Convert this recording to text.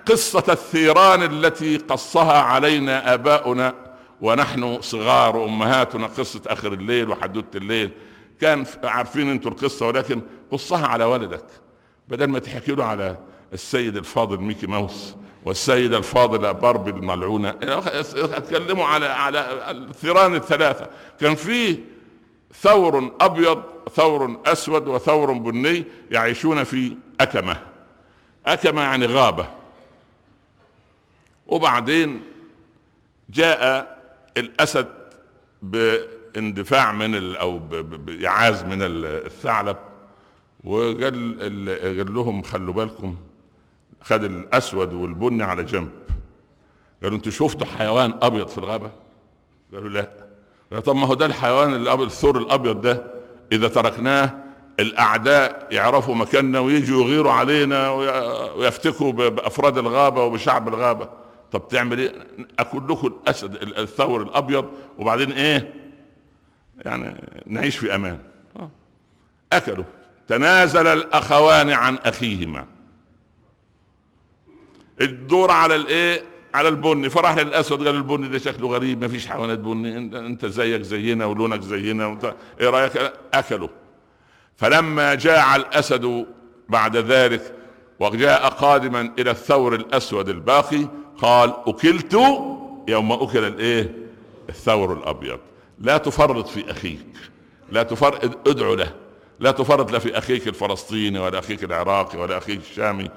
قصة الثيران التي قصها علينا آباؤنا ونحن صغار وأمهاتنا قصة آخر الليل وحدوتة الليل كان عارفين انتوا القصة ولكن قصها على ولدك بدل ما تحكي له على السيد الفاضل ميكي ماوس والسيد الفاضل باربي الملعونة اتكلموا على على الثيران الثلاثة كان فيه ثور ابيض ثور اسود وثور بني يعيشون في اكمه اكمه يعني غابه وبعدين جاء الاسد باندفاع من او باعاز من الثعلب وقال قال لهم خلوا بالكم خد الاسود والبني على جنب قالوا انتوا شفتوا حيوان ابيض في الغابه قالوا لا قالوا طب ما هو ده الحيوان الابيض الثور الابيض ده اذا تركناه الاعداء يعرفوا مكاننا ويجوا يغيروا علينا ويفتكوا بافراد الغابه وبشعب الغابه طب تعمل ايه اكل لكم الاسد الثور الابيض وبعدين ايه يعني نعيش في امان اكلوا تنازل الاخوان عن اخيهما الدور على الايه على البني فراح للاسود قال البني ده شكله غريب ما فيش حيوانات بني انت, انت زيك زينا ولونك زينا وانت ايه رايك اكلوا فلما جاع الاسد بعد ذلك وجاء قادما الى الثور الاسود الباقي قال اكلت يوم اكل الايه الثور الابيض لا تفرط في اخيك لا تفرط ادعو له لا تفرط لا في اخيك الفلسطيني ولا اخيك العراقي ولا اخيك الشامي